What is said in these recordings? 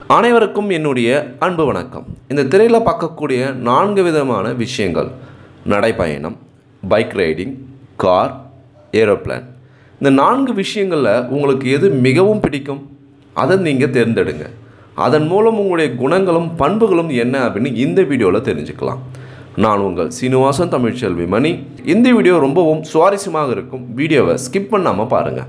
அனைவருக்கும் என்னுடைய அன்பு வணக்கம் இந்த திரையில் பார்க்கக்கூடிய நான்கு விதமான விஷயங்கள் நடைப்பயணம் பைக் ரைடிங் கார் ஏரோப்ளேன் இந்த நான்கு விஷயங்களில் உங்களுக்கு எது மிகவும் பிடிக்கும் அதை நீங்கள் தேர்ந்தெடுங்க அதன் மூலம் உங்களுடைய குணங்களும் பண்புகளும் என்ன அப்படின்னு இந்த வீடியோவில் தெரிஞ்சுக்கலாம் நான் உங்கள் சீனிவாசன் தமிழ்ச்செல்வி மணி இந்த வீடியோ ரொம்பவும் சுவாரஸ்யமாக இருக்கும் வீடியோவை ஸ்கிப் பண்ணாமல் பாருங்கள்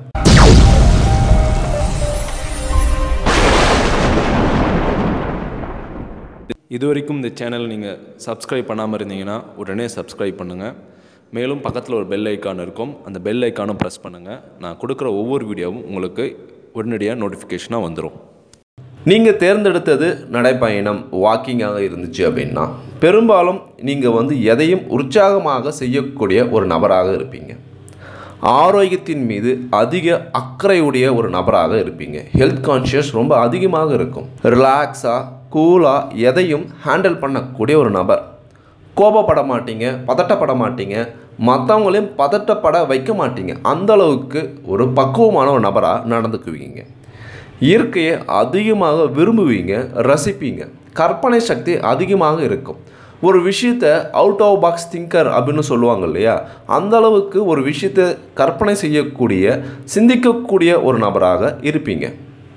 இது வரைக்கும் இந்த சேனல் நீங்கள் சப்ஸ்கிரைப் பண்ணாமல் இருந்தீங்கன்னா உடனே சப்ஸ்கிரைப் பண்ணுங்கள் மேலும் பக்கத்தில் ஒரு பெல் ஐக்கான் இருக்கும் அந்த பெல் ஐக்கானும் ப்ரெஸ் பண்ணுங்கள் நான் கொடுக்குற ஒவ்வொரு வீடியோவும் உங்களுக்கு உடனடியாக நோட்டிஃபிகேஷனாக வந்துடும் நீங்கள் தேர்ந்தெடுத்தது நடைப்பயணம் வாக்கிங்காக இருந்துச்சு அப்படின்னா பெரும்பாலும் நீங்கள் வந்து எதையும் உற்சாகமாக செய்யக்கூடிய ஒரு நபராக இருப்பீங்க ஆரோக்கியத்தின் மீது அதிக அக்கறையுடைய ஒரு நபராக இருப்பீங்க ஹெல்த் கான்ஷியஸ் ரொம்ப அதிகமாக இருக்கும் ரிலாக்ஸாக கூலாக எதையும் ஹேண்டில் பண்ணக்கூடிய ஒரு நபர் கோபப்பட மாட்டீங்க பதட்டப்பட மாட்டீங்க மற்றவங்களையும் பதட்டப்பட வைக்க மாட்டீங்க அந்த அளவுக்கு ஒரு பக்குவமான ஒரு நபராக நடந்துக்குவீங்க இயற்கையை அதிகமாக விரும்புவீங்க ரசிப்பீங்க கற்பனை சக்தி அதிகமாக இருக்கும் ஒரு விஷயத்தை அவுட் ஆஃப் பாக்ஸ் திங்கர் அப்படின்னு சொல்லுவாங்க இல்லையா அந்த அளவுக்கு ஒரு விஷயத்தை கற்பனை செய்யக்கூடிய சிந்திக்கக்கூடிய ஒரு நபராக இருப்பீங்க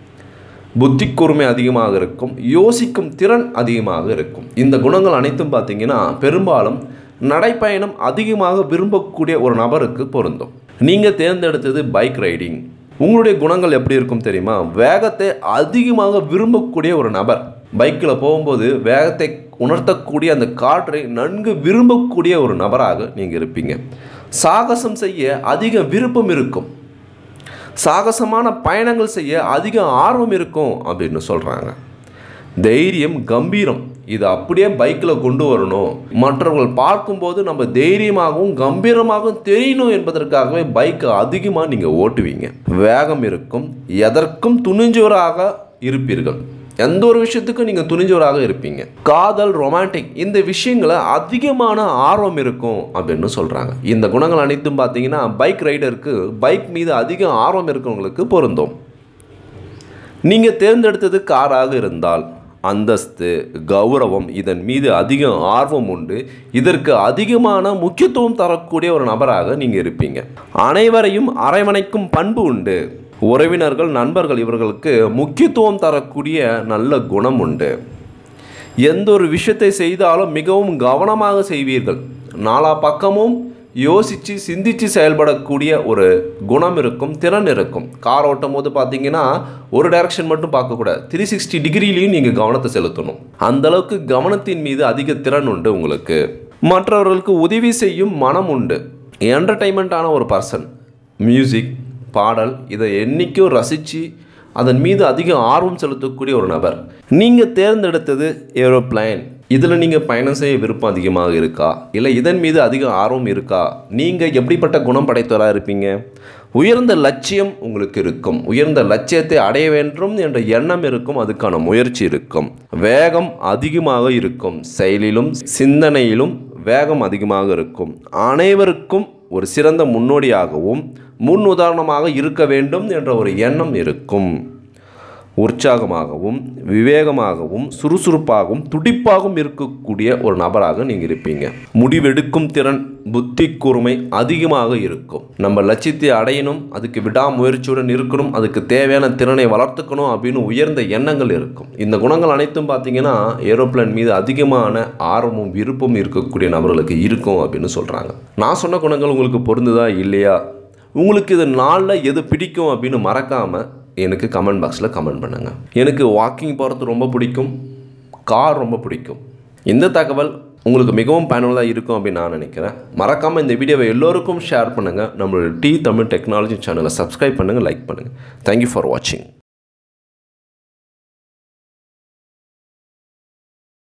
புத்தி கூர்மை அதிகமாக இருக்கும் யோசிக்கும் திறன் அதிகமாக இருக்கும் இந்த குணங்கள் அனைத்தும் பார்த்தீங்கன்னா பெரும்பாலும் நடைப்பயணம் அதிகமாக விரும்பக்கூடிய ஒரு நபருக்கு பொருந்தும் நீங்கள் தேர்ந்தெடுத்தது பைக் ரைடிங் உங்களுடைய குணங்கள் எப்படி இருக்கும் தெரியுமா வேகத்தை அதிகமாக விரும்பக்கூடிய ஒரு நபர் பைக்கில் போகும்போது வேகத்தை உணர்த்தக்கூடிய அந்த காற்றை நன்கு விரும்பக்கூடிய ஒரு நபராக நீங்கள் இருப்பீங்க சாகசம் செய்ய அதிக விருப்பம் இருக்கும் சாகசமான பயணங்கள் செய்ய அதிக ஆர்வம் இருக்கும் அப்படின்னு சொல்கிறாங்க தைரியம் கம்பீரம் இது அப்படியே பைக்கில் கொண்டு வரணும் மற்றவர்கள் பார்க்கும்போது நம்ம தைரியமாகவும் கம்பீரமாகவும் தெரியணும் என்பதற்காகவே பைக்கை அதிகமாக நீங்கள் ஓட்டுவீங்க வேகம் இருக்கும் எதற்கும் துணிஞ்சவராக இருப்பீர்கள் எந்த ஒரு விஷயத்துக்கும் நீங்கள் துணிஞ்சவராக இருப்பீங்க காதல் ரொமான்டிக் இந்த விஷயங்களை அதிகமான ஆர்வம் இருக்கும் அப்படின்னு சொல்கிறாங்க இந்த குணங்கள் அனைத்தும் பார்த்தீங்கன்னா பைக் ரைடருக்கு பைக் மீது அதிக ஆர்வம் இருக்கவங்களுக்கு பொருந்தும் நீங்கள் தேர்ந்தெடுத்தது காராக இருந்தால் அந்தஸ்து கௌரவம் இதன் மீது அதிக ஆர்வம் உண்டு இதற்கு அதிகமான முக்கியத்துவம் தரக்கூடிய ஒரு நபராக நீங்கள் இருப்பீங்க அனைவரையும் அரவணைக்கும் பண்பு உண்டு உறவினர்கள் நண்பர்கள் இவர்களுக்கு முக்கியத்துவம் தரக்கூடிய நல்ல குணம் உண்டு எந்த ஒரு விஷயத்தை செய்தாலும் மிகவும் கவனமாக செய்வீர்கள் நாலா பக்கமும் யோசித்து சிந்தித்து செயல்படக்கூடிய ஒரு குணம் இருக்கும் திறன் இருக்கும் கார் ஓட்டும் போது பார்த்தீங்கன்னா ஒரு டைரக்ஷன் மட்டும் பார்க்கக்கூடாது த்ரீ சிக்ஸ்டி டிகிரிலையும் நீங்கள் கவனத்தை செலுத்தணும் அந்த அளவுக்கு கவனத்தின் மீது அதிக திறன் உண்டு உங்களுக்கு மற்றவர்களுக்கு உதவி செய்யும் மனம் உண்டு என்டர்டைன்மெண்ட்டான ஒரு பர்சன் மியூசிக் பாடல் இதை என்றைக்கும் ரசித்து அதன் மீது அதிக ஆர்வம் செலுத்தக்கூடிய ஒரு நபர் நீங்கள் தேர்ந்தெடுத்தது ஏரோப்ளைன் இதில் நீங்கள் பயணம் செய்ய விருப்பம் அதிகமாக இருக்கா இல்லை இதன் மீது அதிக ஆர்வம் இருக்கா நீங்கள் எப்படிப்பட்ட குணம் படைத்தவராக இருப்பீங்க உயர்ந்த லட்சியம் உங்களுக்கு இருக்கும் உயர்ந்த லட்சியத்தை அடைய வேண்டும் என்ற எண்ணம் இருக்கும் அதுக்கான முயற்சி இருக்கும் வேகம் அதிகமாக இருக்கும் செயலிலும் சிந்தனையிலும் வேகம் அதிகமாக இருக்கும் அனைவருக்கும் ஒரு சிறந்த முன்னோடியாகவும் முன் உதாரணமாக இருக்க வேண்டும் என்ற ஒரு எண்ணம் இருக்கும் உற்சாகமாகவும் விவேகமாகவும் சுறுசுறுப்பாகவும் துடிப்பாகவும் இருக்கக்கூடிய ஒரு நபராக நீங்கள் இருப்பீங்க முடிவெடுக்கும் திறன் புத்தி கூர்மை அதிகமாக இருக்கும் நம்ம லட்சியத்தை அடையணும் அதுக்கு விடாமுயற்சியுடன் இருக்கணும் அதுக்கு தேவையான திறனை வளர்த்துக்கணும் அப்படின்னு உயர்ந்த எண்ணங்கள் இருக்கும் இந்த குணங்கள் அனைத்தும் பார்த்தீங்கன்னா ஏரோப்ளேன் மீது அதிகமான ஆர்வமும் விருப்பமும் இருக்கக்கூடிய நபர்களுக்கு இருக்கும் அப்படின்னு சொல்கிறாங்க நான் சொன்ன குணங்கள் உங்களுக்கு பொருந்துதா இல்லையா உங்களுக்கு இது நாளில் எது பிடிக்கும் அப்படின்னு மறக்காமல் எனக்கு கமெண்ட் பாக்ஸில் கமெண்ட் பண்ணுங்கள் எனக்கு வாக்கிங் போகிறது ரொம்ப பிடிக்கும் கார் ரொம்ப பிடிக்கும் இந்த தகவல் உங்களுக்கு மிகவும் பயனுள்ளதாக இருக்கும் அப்படின்னு நான் நினைக்கிறேன் மறக்காமல் இந்த வீடியோவை எல்லோருக்கும் ஷேர் பண்ணுங்கள் நம்மளோட டி தமிழ் டெக்னாலஜி சேனலை சப்ஸ்கிரைப் பண்ணுங்கள் லைக் பண்ணுங்கள் தேங்க்யூ ஃபார் வாட்சிங்